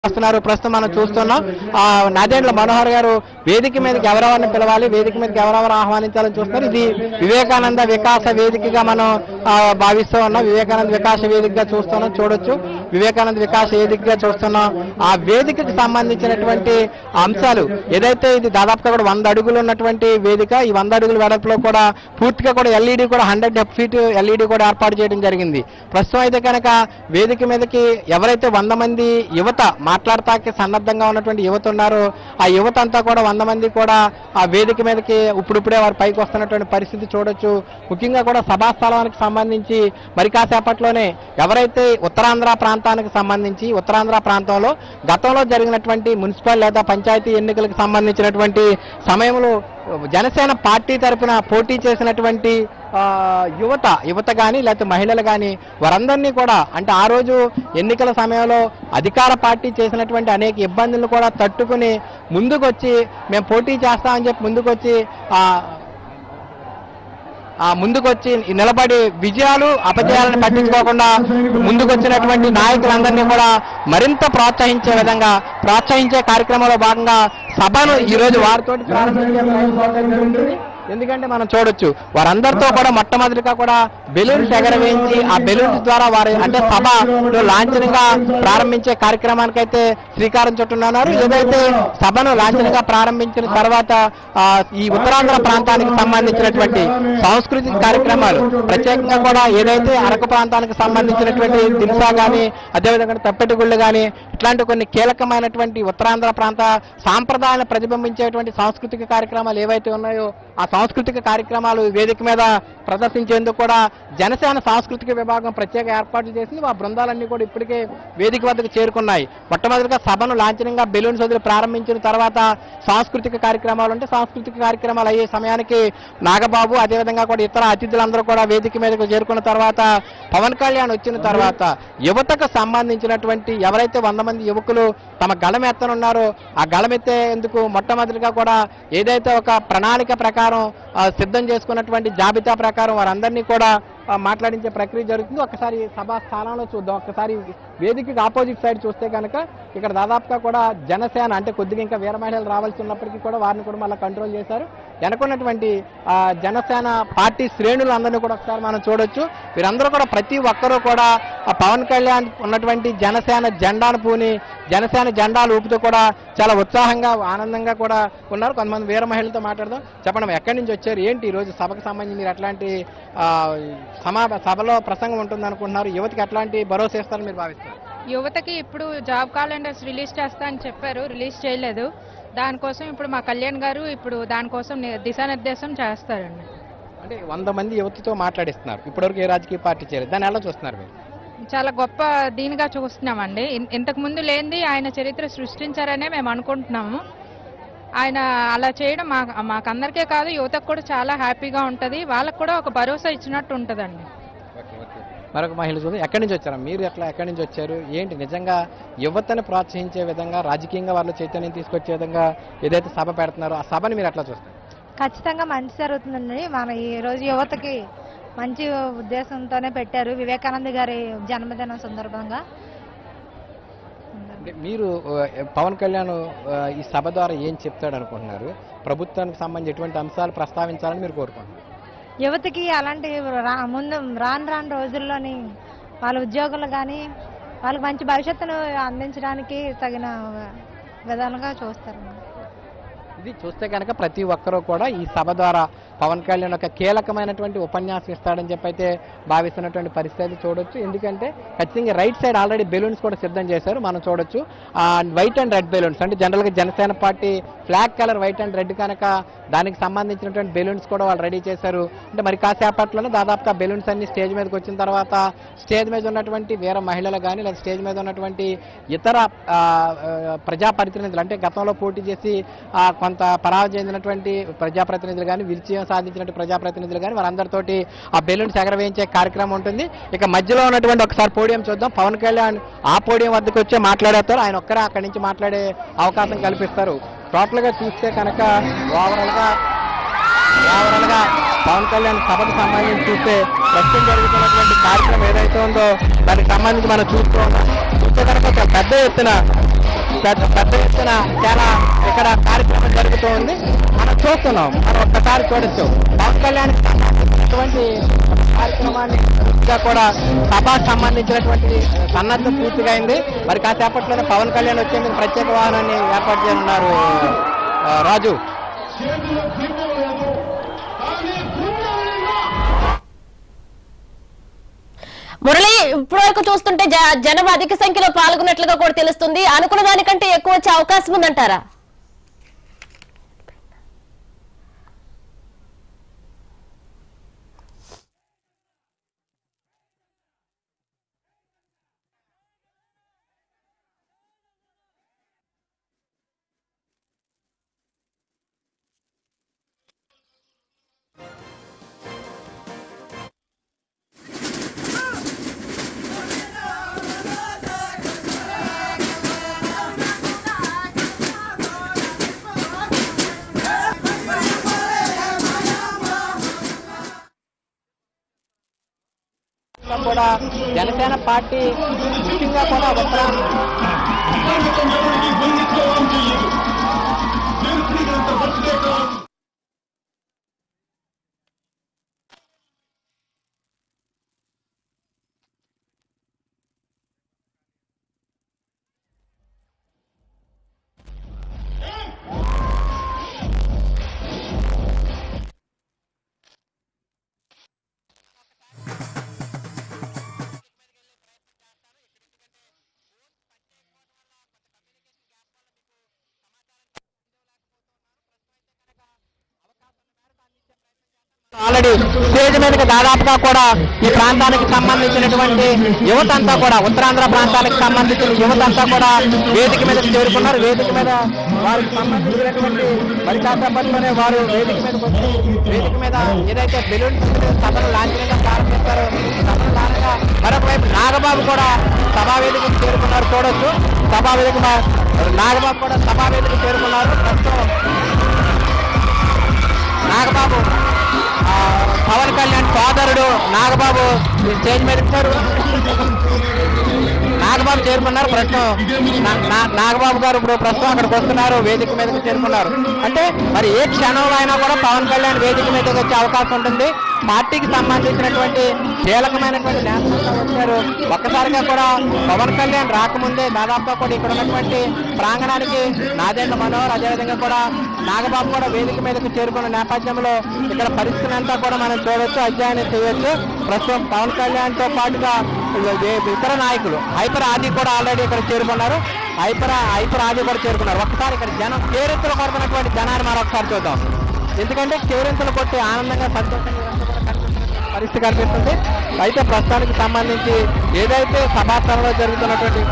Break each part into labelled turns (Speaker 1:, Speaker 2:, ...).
Speaker 1: వస్తున్నారు ప్రస్తుతం మనం చూస్తున్నాం ఆ నాదేండ్ల మనోహర్ గారు వేదిక మీదకి ఎవరెవరిని పిలవాలి వేదిక మీదకి ఎవరెవరు ఆహ్వానించాలని చూస్తున్నారు ఇది వివేకానంద వికాస వేదికగా మనం ఆ, భావిస్తూ ఉన్నాం వివేకానంద వికాస వేదికగా చూస్తున్నాం చూడొచ్చు వివేకానంద వికాస వేదికగా చూస్తున్నాం ఆ వేదికకి సంబంధించినటువంటి అంశాలు ఏదైతే ఇది దాదాపుగా కూడా వంద అడుగులు ఉన్నటువంటి వేదిక ఈ వంద అడుగుల వెడల్పులో కూడా పూర్తిగా కూడా ఎల్ఈడి కూడా హండ్రెడ్ ఫీట్ ఎల్ఈడి కూడా ఏర్పాటు చేయడం జరిగింది ప్రస్తుతం అయితే కనుక వేదిక మీదకి ఎవరైతే వంద మంది యువత మాట్లాడతాకి సన్నద్ధంగా ఉన్నటువంటి యువత ఉన్నారో ఆ యువత అంతా కూడా వంద మంది కూడా ఆ వేదిక మీదకి ఇప్పుడిప్పుడే వారు పైకి వస్తున్నటువంటి పరిస్థితి చూడొచ్చు ముఖ్యంగా కూడా సభాస్థలానికి సంబంధించి మరి కాసేపట్లోనే ఎవరైతే ఉత్తరాంధ్ర ప్రాంతానికి సంబంధించి ఉత్తరాంధ్ర ప్రాంతంలో గతంలో జరిగినటువంటి మున్సిపల్ లేదా పంచాయతీ ఎన్నికలకు సంబంధించినటువంటి సమయంలో జనసేన పార్టీ తరపున పోటీ చేసినటువంటి ఆ, యువత యువత కానీ లేకపోతే మహిళలు కానీ వారందరినీ కూడా అంటే ఆ రోజు ఎన్నికల సమయంలో అధికార పార్టీ చేసినటువంటి అనేక ఇబ్బందులను కూడా తట్టుకుని ముందుకొచ్చి మేము పోటీ చేస్తామని చెప్పి ముందుకొచ్చి ఆ ఆ ముందుకొచ్చి నిలబడి విజయాలు అపజయాలను పట్టించుకోకుండా ముందుకొచ్చినటువంటి నాయకులందరినీ కూడా మరింత ప్రోత్సహించే విధంగా ప్రోత్సహించే కార్యక్రమంలో భాగంగా సభను ఈ రోజు వారితో ప్రారంభించే ప్రయత్నం ఉంటుంది. ఎందుకంటే మనం చూడొచ్చు వారందరితో కూడా మొట్టమొదటిగా కూడా బెలూన్స్ ఎగరవేయించి ఆ బెలూన్స్ ద్వారా వారి అంటే సభను లాంఛనంగా ప్రారంభించే కార్యక్రమానికైతే శ్రీకారం చుట్టున్నారు ఏదైతే సభను లాంఛనంగా ప్రారంభించిన తర్వాత ఆ, ఈ ఉత్తరాంధ్ర ప్రాంతానికి సంబంధించినటువంటి సాంస్కృతిక కార్యక్రమాలు ప్రత్యేకంగా కూడా ఏదైతే అరకు ప్రాంతానికి సంబంధించినటువంటి దిల్సా కానీ అదేవిధంగా తప్పెటగుళ్ళు కానీ ఇట్లాంటి కొన్ని కీలకమైనటువంటి ఉత్తరాంధ్ర ప్రాంత సాంప్రదాయాలను ప్రతిబింబించేటువంటి సాంస్కృతిక కార్యక్రమాలు ఏవైతే ఉన్నాయో ఆ సాంస్కృతిక కార్యక్రమాలు వేదిక మీద ప్రదర్శించేందుకు కూడా జనసేన సాంస్కృతిక విభాగం ప్రత్యేక ఏర్పాట్లు చేసింది ఆ బృందాలన్నీ కూడా ఇప్పటికే వేదిక వద్దకు చేరుకున్నాయి మొట్టమొదటిగా సభను లాంఛనంగా బెలూన్స్ వదిలి ప్రారంభించిన తర్వాత సాంస్కృతిక కార్యక్రమాలు అంటే సాంస్కృతిక కార్యక్రమాలు అయ్యే సమయానికి నాగబాబు అదేవిధంగా కూడా ఇతర అతిథులందరూ కూడా వేదిక మీదకు చేరుకున్న తర్వాత పవన్ కళ్యాణ్ వచ్చిన తర్వాత యువతకు సంబంధించినటువంటి ఎవరైతే వంద మంది యువకులు తమ గళమెత్తనున్నారో ఆ గళమెత్తేందుకు మొట్టమొదటిగా కూడా ఏదైతే ఒక ప్రణాళిక ప్రకారం ఆ, సిద్ధం చేసుకున్నటువంటి జాబితా ప్రకారం వారందరినీ కూడా ఆ, మాట్లాడించే ప్రక్రియ జరుగుతుంది ఒకసారి సభా స్థానంలో చూద్దాం ఒకసారి వేదికకి ఆపోజిట్ సైడ్ చూస్తే కనుక ఇక్కడ దాదాపుగా కూడా జనసేన అంటే కొద్దిగా ఇంకా వీర మహిళలు రావాల్సి ఉన్నప్పటికీ కూడా వారిని కూడా మళ్ళీ కంట్రోల్ చేశారు వెనకున్నటువంటి ఆ, జనసేన పార్టీ శ్రేణులు అందరినీ కూడా ఒకసారి మనం చూడొచ్చు వీరందరూ కూడా ప్రతి ఒక్కరూ కూడా ఆ పవన్ కళ్యాణ్ ఉన్నటువంటి జనసేన జెండాను పూని జనసేన జెండాలు ఊపుతూ కూడా చాలా ఉత్సాహంగా ఆనందంగా కూడా ఉన్నారు కొంతమంది వీర మహిళలతో మాట్లాడదాం చెప్పండి అమ్మా, ఎక్కడి నుంచి వచ్చారు ఏంటి ఈ రోజు సభకు సంబంధించి మీరు ఎట్లాంటి ఆ, సమా సభలో ప్రసంగం ఉంటుంది అనుకుంటున్నారు యువతకి ఎట్లాంటి భరోసా ఇస్తారని మీరు భావిస్తారు
Speaker 2: యువతకి ఇప్పుడు జాబ్ క్యాలెండర్స్ రిలీజ్ చేస్తా అని చెప్పారు రిలీజ్ చేయలేదు దానికోసం ఇప్పుడు మా కళ్యాణ్ గారు ఇప్పుడు దానికోసం ని- దిశానిర్దేశం చేస్తారండి
Speaker 1: అంటే వంద మంది యువతతో మాట్లాడిస్తున్నారు ఇప్పటివరకు ఏ రాజకీయ పార్టీ చేయలేదు దాన్ని ఎలా చూస్తున్నారు మీరు
Speaker 2: చాలా గొప్ప దీనిగా చూస్తున్నామండి ఇన్- ఇంతకు ముందు లేనిది ఆయన చరిత్ర సృష్టించారనే మేము అనుకుంటున్నాము ఆయన అలా చేయడం మా మాకందరికీ కాదు యువతకు కూడా చాలా హ్యాపీగా ఉంటుంది వాళ్ళకు కూడా ఒక భరోసా ఇచ్చినట్టు ఉంటుందండి
Speaker 1: మరొక మహిళ చూద్దాం ఎక్కడి నుంచి వచ్చారా మీరు ఎట్లా ఎక్కడి నుంచి వచ్చారు ఏంటి నిజంగా యువతని ప్రోత్సహించే విధంగా రాజకీయంగా వాళ్ళు చైతన్యం తీసుకొచ్చే విధంగా ఏదైతే సభ పెడుతున్నారో ఆ సభని మీరు ఎట్లా చూస్తారు
Speaker 3: ఖచ్చితంగా మంచి జరుగుతుందండి మన ఈ రోజు యువతకి మంచి ఉద్దేశంతోనే పెట్టారు వివేకానంద గారి జన్మదినం సందర్భంగా
Speaker 1: అంటే మీరు ఆ, పవన్ కళ్యాణ్ ఆ, ఈ సభ ద్వారా ఏం చెప్తాడు అనుకుంటున్నారు ప్రభుత్వానికి సంబంధించి ఎటువంటి అంశాలు ప్రస్తావించాలని మీరు కోరుకుంటున్నారు
Speaker 3: యువతకి అలాంటి రా ముందు రాను రాను రోజుల్లోని వాళ్ళ ఉద్యోగులు కానీ వాళ్ళకి మంచి భవిష్యత్తును అందించడానికి తగిన విధాలుగా చూస్తారు
Speaker 1: ఇది చూస్తే కనుక ప్రతి ఒక్కరూ కూడా ఈ సభ ద్వారా పవన్ కళ్యాణ్ ఒక కీలకమైనటువంటి ఉపన్యాసం ఇస్తాడని చెప్పి అయితే భావిస్తున్నటువంటి పరిస్థితి చూడొచ్చు ఎందుకంటే ఖచ్చితంగా రైట్ సైడ్ ఆల్రెడీ బెలూన్స్ కూడా సిద్ధం చేశారు మనం చూడొచ్చు ఆ వైట్ అండ్ రెడ్ బెలూన్స్ అంటే జనరల్గా Janasena party flag colour white and red కనుక దానికి సంబంధించినటువంటి బెలూన్స్ కూడా వాళ్ళు రెడీ చేశారు అంటే మరి కాసేపట్లోనే దాదాపుగా బెలూన్స్ అన్ని స్టేజ్ మీదకి వచ్చిన తర్వాత స్టేజ్ మీద ఉన్నటువంటి వేరే మహిళలు కానీ లేదా స్టేజ్ మీద ఉన్నటువంటి ఇతర ఆ, ఆ, ప్రజాప్రతినిధులు అంటే గతంలో పోటీ చేసి ఆ, కొంత పరాజయం చెందినటువంటి ప్రజాప్రతినిధులు కానీ విజయం సాధించినటువంటి ప్రజాప్రతినిధులు కానీ వారందరితోటి ఆ బెలూన్స్ ఎగరవేయించే కార్యక్రమం ఉంటుంది ఇక మధ్యలో ఉన్నటువంటి ఒకసారి పోడియం చూద్దాం పవన్ కళ్యాణ్ ఆ పోడియం వద్దకు వచ్చే మాట్లాడేస్తారు ఆయన ఒక్కరే అక్కడి నుంచి మాట్లాడే అవకాశం కల్పిస్తారు టోటల్ గా చూస్తే కనుక ఓవరాల్ గా ఓవరాల్ గా పవన్ కళ్యాణ్ సభకు సంబంధించి చూస్తే ప్రస్తుతం జరుగుతున్నటువంటి కార్యక్రమం ఏదైతే ఉందో దానికి సంబంధించి మనం చూస్తూ ఉన్నాం చూస్తే కనుక ఒక పెద్ద ఎత్తున పెద్ద పెద్ద ఎత్తున చాలా ఇక్కడ కార్యక్రమం జరుగుతూ ఉంది మనం చూస్తున్నాం మనం ఒక్కసారి చూడొచ్చు పవన్ కళ్యాణ్ సంబంధించినటువంటి కార్యక్రమాన్ని పూర్తిగా కూడా సభ సంబంధించినటువంటి సన్నద్ధం పూర్తిగా అయింది మరి కాసేపట్లోనే పవన్ కళ్యాణ్ వచ్చేందుకు ప్రత్యేక వాహనాన్ని ఏర్పాటు చేయనున్నారు ఆ, రాజు
Speaker 4: మురళి ఇప్పటి వరకు చూస్తుంటే జ- జనం అధిక సంఖ్యలో పాల్గొన్నట్లుగా కూడా తెలుస్తుంది అనుకున్న దానికంటే ఎక్కువ వచ్చే అవకాశం ఉందంటారా
Speaker 1: కూడా జనసేన పార్టీ ముఖ్యంగా కూడా ఉత్తరా ఆల్రెడీ స్టేజ్ మీదకి దాదాపుగా కూడా ఈ ప్రాంతానికి సంబంధించినటువంటి యువత అంతా కూడా ఉత్తరాంధ్ర ప్రాంతానికి సంబంధించిన యువత అంతా కూడా వేదిక మీదకి చేరుకున్నారు వేదిక మీద వారికి సంబంధించినటువంటి మరి కాసేపట్లోనే వారు వేదిక మీదకి వచ్చి వేదిక మీద ఏదైతే బెలూన్స్ సభను లాంఛనంగా ప్రారంభిస్తారో సభను లాగా మరొక వైపు నాగబాబు కూడా సభా వేదికకు చేరుకున్నారు చూడొచ్చు సభా వేదిక మా- నాగబాబు కూడా సభా వేదిక చేరుకున్నారు ప్రస్తుతం నాగబాబు ఆ, పవన్ కళ్యాణ్ సోదరుడు నాగబాబు ఈ స్టేజ్ మీద ఇచ్చారు నాగబాబు చేరుకున్నారు ప్రస్తుతం నా- నా- నాగబాబు గారు ఇప్పుడు ప్రస్తుతం అక్కడికి వస్తున్నారు వేదిక మీదకి చేరుకున్నారు అంటే మరి ఏ క్షణంలో అయినా కూడా పవన్ కళ్యాణ్ వేదిక మీదకి వచ్చే అవకాశం ఉంటుంది పార్టీకి సంబంధించినటువంటి కీలకమైనటువంటి నేతలు వచ్చారు ఒక్కసారిగా కూడా పవన్ కళ్యాణ్ రాకముందే దాదాపుగా కూడా ఇక్కడ ఉన్నటువంటి ప్రాంగణానికి నాదెండ్ల మనోహర్ అదేవిధంగా కూడా నాగబాబు కూడా వేదిక మీదకి చేరుకున్న నేపథ్యంలో ఇక్కడ పరిస్థితిని అంతా కూడా మనం చూడొచ్చు అధ్యయనం చేయొచ్చు ప్రస్తుతం పవన్ కళ్యాణ్ తో పాటుగా వే- ఇతర నాయకులు హైపర్ ఆది కూడా ఆల్రెడీ ఇక్కడ చేరుకున్నారు హైపర్ హైపర్ ఆది కూడా చేరుకున్నారు ఒక్కసారి ఇక్కడ జనం కేరింతలు కొడుతున్నటువంటి జనాన్ని మరొకసారి చూద్దాం ఎందుకంటే కేరింతలు కొట్టి ఆనందంగా సంతోషంగా ఇదంతా కూడా కనిపిస్తున్న పరిస్థితి కనిపిస్తుంది అయితే ప్రస్తుతానికి సంబంధించి ఏదైతే సభాస్థలంలో జరుగుతున్నటువంటి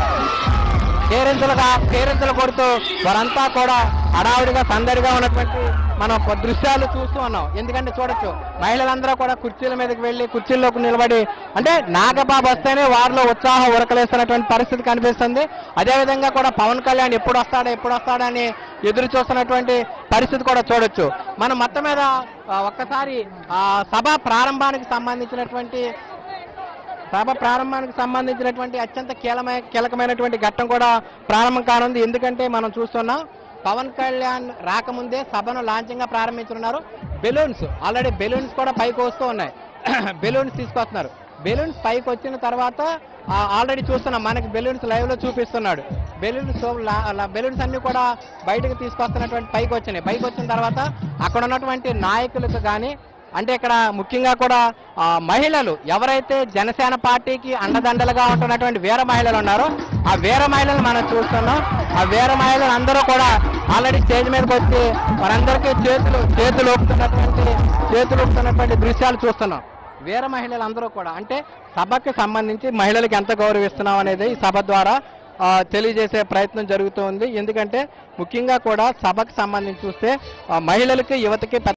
Speaker 1: కేరింతలుగా కేరింతలు కొడుతూ వారంతా కూడా హడావుడిగా సందడిగా ఉన్నటువంటి మనం కొ- దృశ్యాలు చూస్తూ ఉన్నాం ఎందుకంటే చూడొచ్చు మహిళలందరూ కూడా కుర్చీల మీదకి వెళ్ళి కుర్చీల్లోకి నిలబడి అంటే నాగబాబు వస్తేనే వారిలో ఉత్సాహం ఉరకలేస్తున్నటువంటి పరిస్థితి కనిపిస్తుంది అదేవిధంగా కూడా పవన్ కళ్యాణ్ ఎప్పుడు వస్తాడా ఎప్పుడు వస్తాడా అని ఎదురు చూస్తున్నటువంటి పరిస్థితి కూడా చూడొచ్చు మనం మొత్తం మీద ఆ, ఒక్కసారి ఆ సభ ప్రారంభానికి సంబంధించినటువంటి సభ ప్రారంభానికి సంబంధించినటువంటి అత్యంత కీలమై కీలకమైనటువంటి ఘట్టం కూడా ప్రారంభం కానుంది ఎందుకంటే మనం చూస్తున్నాం పవన్ కళ్యాణ్ రాకముందే సభను లాంఛంగా ప్రారంభించున్నారు బెలూన్స్ ఆల్రెడీ బెలూన్స్ కూడా పైకి వస్తూ ఉన్నాయి బెలూన్స్ తీసుకొస్తున్నారు బెలూన్స్ పైకి వచ్చిన తర్వాత ఆల్రెడీ చూస్తున్నాం మనకి బెలూన్స్ లైవ్ లో చూపిస్తున్నాడు బెలూన్స్ బెలూన్స్ అన్ని కూడా బయటకు తీసుకొస్తున్నటువంటి పైకి వచ్చినాయి పైకి వచ్చిన తర్వాత అక్కడ ఉన్నటువంటి నాయకులకు కానీ అంటే ఇక్కడ ముఖ్యంగా కూడా ఆ, మహిళలు ఎవరైతే జనసేన పార్టీకి అండదండలుగా ఉంటున్నటువంటి వీర మహిళలు ఉన్నారో ఆ వీర మహిళలు మనం చూస్తున్నాం ఆ వీర మహిళలు అందరూ కూడా ఆల్రెడీ స్టేజ్ మీదకి వచ్చి వారందరికీ చేతులు చేతులు ఊపుతున్నటువంటి చేతులు ఊపుతున్నటువంటి దృశ్యాలు చూస్తున్నాం వీర మహిళలు అందరూ కూడా అంటే సభకి సంబంధించి మహిళలకు ఎంత గౌరవిస్తున్నాం అనేది ఈ సభ ద్వారా ఆ, తెలియజేసే ప్రయత్నం జరుగుతోంది ఎందుకంటే ముఖ్యంగా కూడా సభకు సంబంధించి చూస్తే ఆ, మహిళలకి యువతకి పెద్ద